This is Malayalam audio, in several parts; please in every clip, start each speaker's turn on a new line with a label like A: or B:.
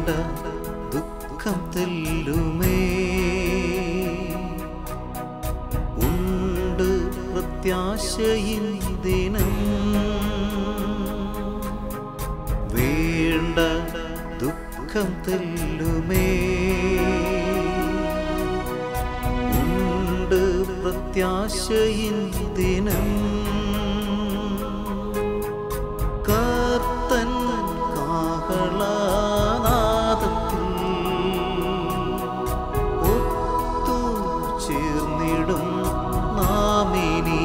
A: വേണ്ട ദുഃഖം തെല്ലുമേ ഉണ്ട് പ്രത്യാശയിൻ ദിനം വേണ്ട ദുഃഖം തെല്ലുമേ ഉണ്ട് പ്രത്യാശയിൻ ദിനം കർത്തൻ കാഹളനാദത്തിൽ ഒത്തു ചേർന്നിടും നാമിനി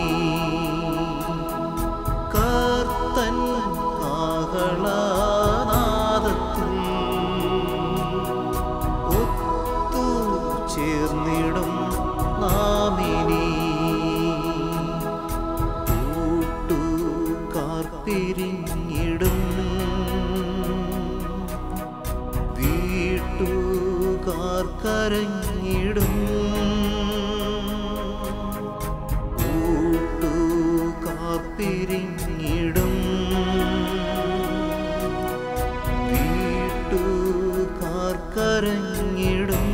A: കർത്തൻ കാഹളനാദത്തിൽ ഒത്തു ചേർന്നിടും നാമിനി കൂട്ടുകാർ പിരിഞ്ഞിടും വീട്ടുകാർ കരഞ്ഞിടും കൂട്ടുകാർ പിരിഞ്ഞിടും വീട്ടുകാർ കരഞ്ഞിടും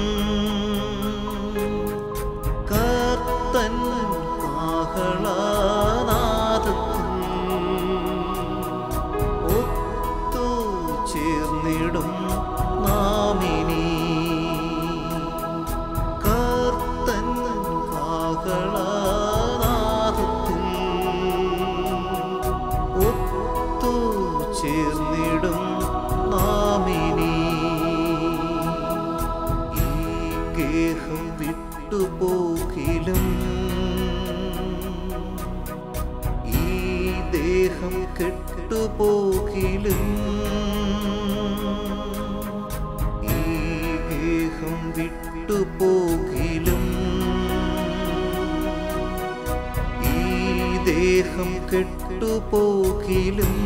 A: കർത്തൻ കാഹളനാദത്തിൽ ഒത്തു ചേർന്നിടും നാമിനി കർത്തൻ കാഹളനാദത്തിൽ ഒത്തു ചേർന്നിടും നാമിനി ഈ ഗേഹം വിട്ടുപോകിലും ഈ ദേഹം കെട്ടുപോകിലും ഈ ഗേഹം വിട്ടുപോകിലും ഈ ദേഹം കെട്ടുപോകിലും